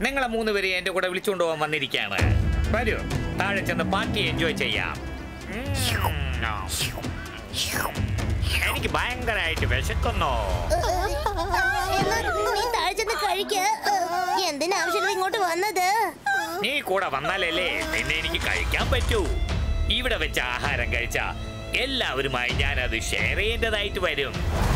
നിങ്ങളെ മൂന്ന് പേരെ എന്റെ കൂടെ വിളിച്ചുകൊണ്ട് പോകാൻ വന്നിരിക്കുകയാണ് വരൂ താഴെ ചെന്ന് പാർട്ടി എൻജോയ് ചെയ്യാം ഉം. എനിക്ക് ഭയങ്കരമായിട്ട് വിശക്കുന്നു എന്നാ നീ താഴെ ചെന്ന് കഴിക്ക എന്തിനാവശ്യമില്ല ഇങ്ങോട്ട് വന്നത് നീ കൂടെ വന്നാലല്ലേ നിന്നെ എനിക്ക് കഴിക്കാൻ പറ്റൂ ഇവിടെ വെച്ച് ആഹാരം കഴിച്ച എല്ലാവരുമായി ഞാൻ അത് ഷെയർ ചെയ്യേണ്ടതായിട്ട് വരും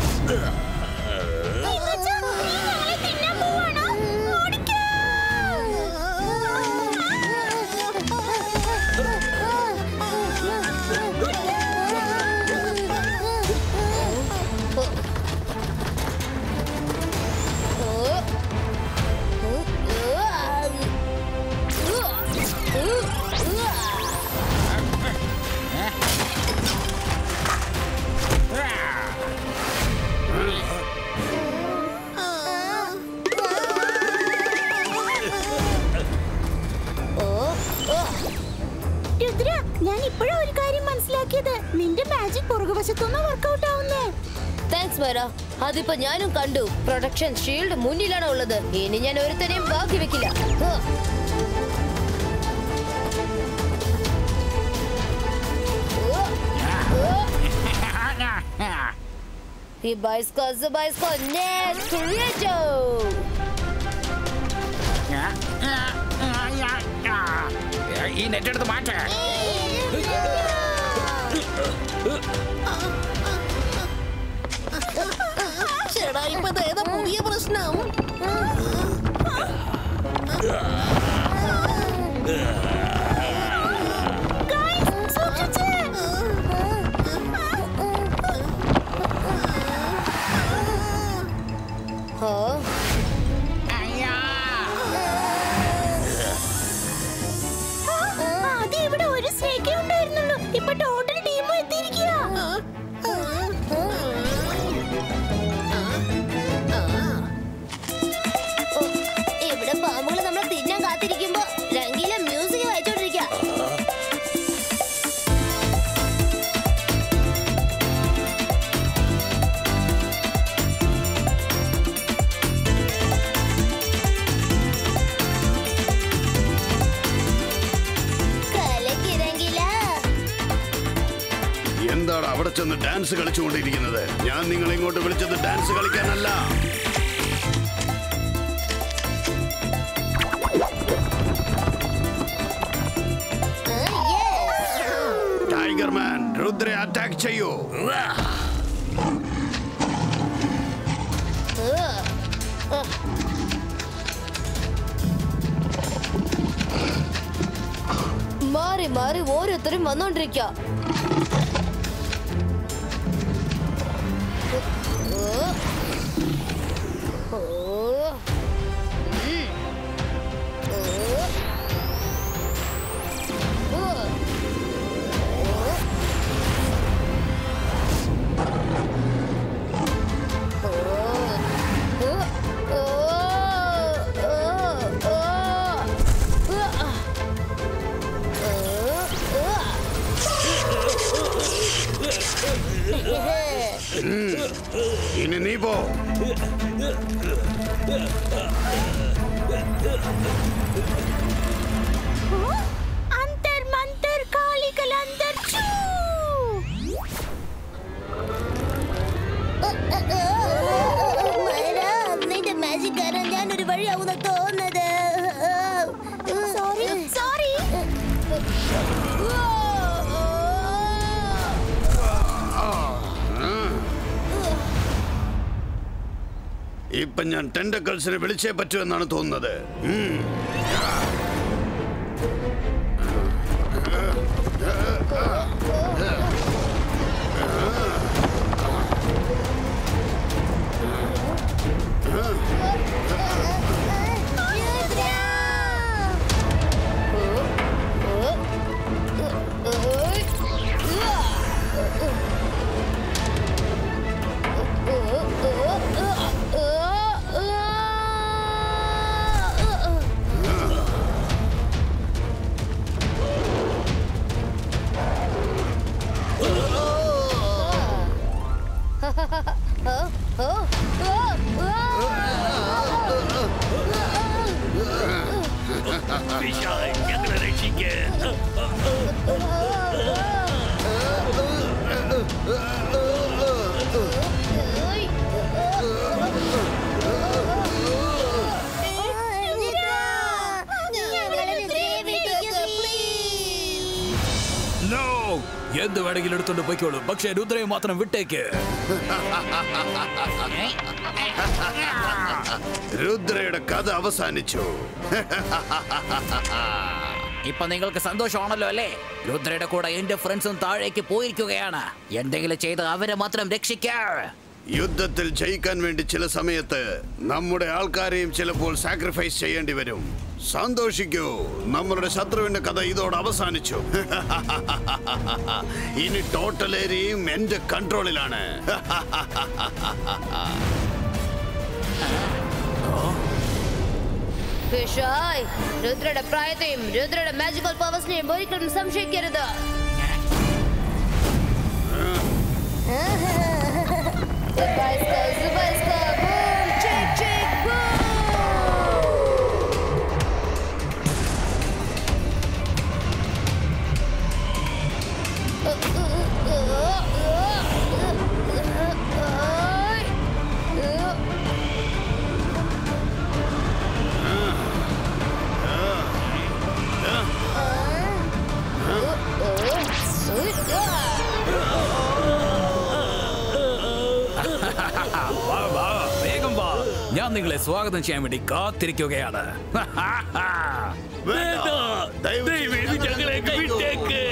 രുദ്ര ഞാൻ ഇപ്പോഴാ ഒരു കാര്യം മനസ്സിലാക്കിയത് നിന്റെ മാജിക് പുറകുവശത്തുനിന്ന് വർക്കൗട്ട് ആവുന്നേ താങ്ക്സ് മേര അതിപ്പോ ഞാനും കണ്ടു പ്രൊട്ടക്ഷൻ ഷീൽഡ് മുന്നിലാണ് ഉള്ളത് ഇനി ഞാൻ ഒരുത്തനെയും ബാക്കി വെക്കില്ല ഹ്. ഈ ബൈസ്കോ ബൈസ്കോ നെക്സ്റ്റ് റിജോ ഈ നെറ്റ് എടുത്ത് മാറ്റ ചേടാ ഇപ്പൊ ഏതാ പുതിയ പ്രശ്നം ഹോ ആദ്യം ഇവിടെ ഒരു സ്നേക്കേ ഉണ്ടായിരുന്നുള്ളൂ ഇപ്പൊ ടോട്ടൽ ടീമും എത്തിയിരിക്കുക ഓ, ഇവിടെ പാമ്പുകൾ നമ്മളെ തിന്നാൻ കാത്തിരിക്കുമ്പോ രംഗീല മ്യൂസിക് വായിച്ചോണ്ടിരിക്കുക കലക്കി രംഗീല എന്താണ് അവിടെ ചെന്ന് ഡാൻസ് കളിച്ചുകൊണ്ടിരിക്കുന്നത് ഞാൻ നിങ്ങളെ ഇങ്ങോട്ട് വിളിച്ചത് ഡാൻസ് കളിക്കാനല്ല ടൈഗർ മാൻ രുദ്രെ അറ്റാക്ക് ചെയ്യൂ മാറി മാറി ഓരോരുത്തരും വന്നോണ്ടിരിക്കുക ഇനി നീ പോ അന്തർ മന്തർ കാളികലന്തർ ചൂ നിന്റെ മാജിക് കാരണം ഞാനൊരു വഴിയാവുന്ന തോന്നുന്നത് സോറി സോറി ഇപ്പൊ ഞാൻ ടെൻഡക്കിൾസിനെ വിളിച്ചേ പറ്റൂ എന്നാണ് തോന്നുന്നത് ഉം. Oh, oh, oh, oh. എന്ത് വേണമെങ്കിലും എടുത്തോണ്ട് പോയിക്കോളൂ പക്ഷേ രുദ്രയെ മാത്രം വിട്ടേക്ക് രുദ്രയുടെ കഥ അവസാനിച്ചു ഇപ്പൊ നിങ്ങൾക്ക് സന്തോഷമാണല്ലോ അല്ലേ രുദ്രയുടെ കൂടെ എന്റെ ഫ്രണ്ട്സും താഴേക്ക് പോയിരിക്കുകയാണ് എന്തെങ്കിലും ചെയ്ത് അവരെ മാത്രം രക്ഷിക്കാ യുദ്ധത്തിൽ ജയിക്കാൻ വേണ്ടി ചില സമയത്ത് നമ്മുടെ ആൾക്കാരെയും ചിലപ്പോൾ സാക്രിഫൈസ് ചെയ്യേണ്ടി വരും സന്തോഷിക്കൂ നമ്മളുടെ ശത്രുവിന്റെ കഥ ഇതോടെ അവസാനിച്ചു ഇനി ടോട്ടൽ ഏരിയയും എന്റെ കൺട്രോളിലാണ് ഫിഷായ് രുദ്രയുടെ പ്രായത്തെയും രുദ്രയുടെ മാജിക്കൽ പവേഴ്സിനെയും ഒരിക്കലും സംശയിക്കരുത് Zubaiska, Zubaiska, boom, chick, chick, boom! വാ, വാ, വേഗം വാ ഞാൻ നിങ്ങളെ സ്വാഗതം ചെയ്യാൻ വേണ്ടി കാത്തിരിക്കുകയാണ് വേണ്ട. ദയവ് ചെയ്ത് ഞങ്ങളെ വിട്ടേക്ക്.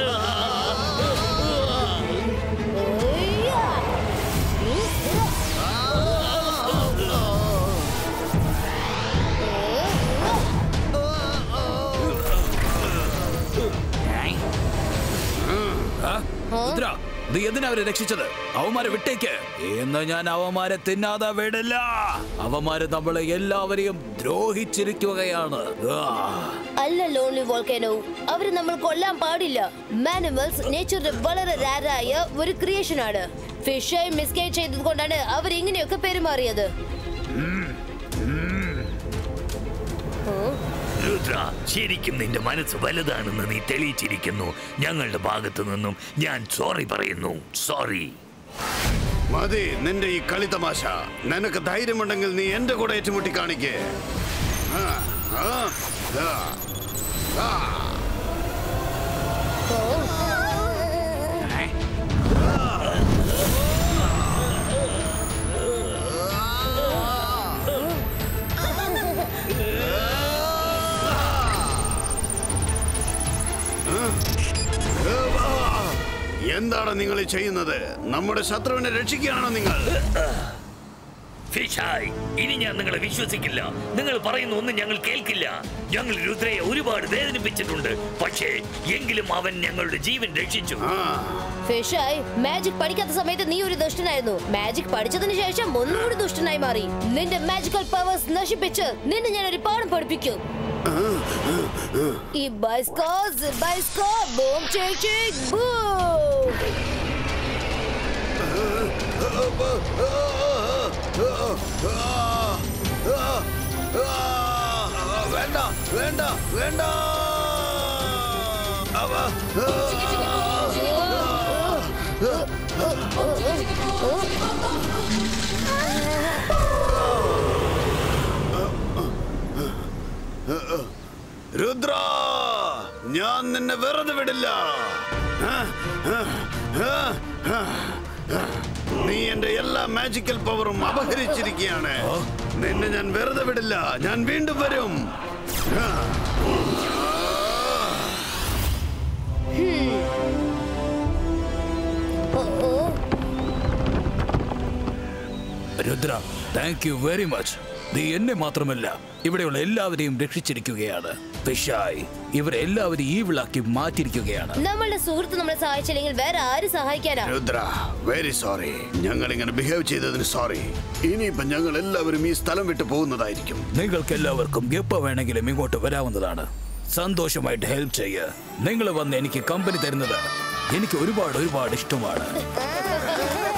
ആ? രുദ്ര നീ എന്തിനാ അവരെ രക്ഷിച്ചത് അവന്മാരെ വിട്ടേക്ക് എന്ന് ഞാൻ അവന്മാരെ തിന്നാതെ വിടില്ല അവന്മാര് നമ്മളെ എല്ലാവരെയും ദ്രോഹിച്ചിരിക്കുകയാണ് ആ. അല്ല ലോൺലി വോൾക്കാനോ അവര് നമ്മൾ കൊല്ലാൻ പാടില്ല മാനിമൽസ് നേച്ചറിന്റെ വളരെ റാരായ ഒരു ക്രിയേഷൻ ആണ് ഫിഷായി മിസ്ഗൈഡ് ചെയ്തത് കൊണ്ടാണ് അവർ ഇങ്ങനെയൊക്കെ പെരുമാറിയത് രുദ്ര ശരിക്കും നിന്റെ മനസ്സ് വലുതാണെന്ന് നീ തെളിയിച്ചിരിക്കുന്നു ഞങ്ങളുടെ ഭാഗത്തു നിന്നും ഞാൻ സോറി പറയുന്നു സോറി മതി നിന്റെ ഈ കളി തമാശ നിനക്ക് ധൈര്യമുണ്ടെങ്കിൽ നീ എന്റെ കൂടെ ഏറ്റുമുട്ടി കാണിക്കേ ആ, ആ, ആ, ആ. എന്താണ് നിങ്ങൾ ഈ ചെയ്യുന്നത് നമ്മുടെ ശത്രുവിനെ രക്ഷിക്കുകയാണോ നിങ്ങൾ ഫിഷായ് ഇനി ഞാൻ നിങ്ങളെ വിശ്വസിക്കില്ല നിങ്ങൾ പറയുന്ന ഒന്നും ഞങ്ങൾ കേൾക്കില്ല ഞങ്ങൾ രുദ്രയെ ഒരുപാട് വേദനിപ്പിച്ചിട്ടുണ്ട് പക്ഷേ എങ്കിലും അവൻ ഞങ്ങളുടെ ജീവൻ രക്ഷിച്ചു ആ ഫിഷായി മാജിക് പഠിക്കാത്ത സമയത്ത് നീ ഒരു ദുഷ്ടനായിരുന്നു മാജിക് പഠിച്ചതിന് ശേഷം ഒന്നുകൂടി ദുഷ്ടനായി മാറി നിന്റെ മാജിക്കൽ പവേഴ്സ് നശിപ്പിച്ച് നിന്നെ ഞാൻ ഒരു പാഠം പഠിപ്പിക്കും ഈ ബൈസ്കോ ബൈസ്കോ ബൂം ചേക്ക് ചേക്ക് ബൂം വേണ്ട വേണ്ട വേണ്ട അവ രുദ്ര ഞാൻ നിന്നെ വെറുതെ വിടില്ല ആ, ആ, ആ, ആ, ആ. നീ എന്റെ എല്ലാ മാജിക്കൽ പവറും അപഹരിച്ചിരിക്കുകയാണ് നിന്നെ ഞാൻ വെറുതെ വിടില്ല ഞാൻ വീണ്ടും വരും ആ. ഓ, ഓ. Rudra thank you very much നീ എന്നെ മാത്രമല്ല ഇവിടെയുള്ള എല്ലാവരെയും രക്ഷിച്ചിരിക്കുകയാണ് പിഷായ് ഇവരെ എല്ലാവരും ഈ വിളാക്കി മാറ്റിയിരിക്കുകയാണ് നമ്മളുടെ സുഹൃത്ത് നമ്മളെ സഹായിച്ചില്ലെങ്കിൽ വേറെ ആര് സഹായിക്കാനാ രുദ്ര വെരി സോറി ഞങ്ങൾ ഇങ്ങനെ ബിഹേവ് ചെയ്തതിന് സോറി ഇനിയിപ്പോ ഞങ്ങൾ എല്ലാവരും ഈ സ്ഥലം വിട്ടു പോകുന്നതായിരിക്കും നിങ്ങൾക്ക് എല്ലാവർക്കും എപ്പോ വേണമെങ്കിലും ഇങ്ങോട്ട് വരാവുന്നതാണ് സന്തോഷമായിട്ട് ഹെൽപ്പ് ചെയ്യ നിങ്ങൾ വന്ന് എനിക്ക് കമ്പനി തരുന്നത് എനിക്ക് ഒരുപാട് ഒരുപാട് ഇഷ്ടമാണ്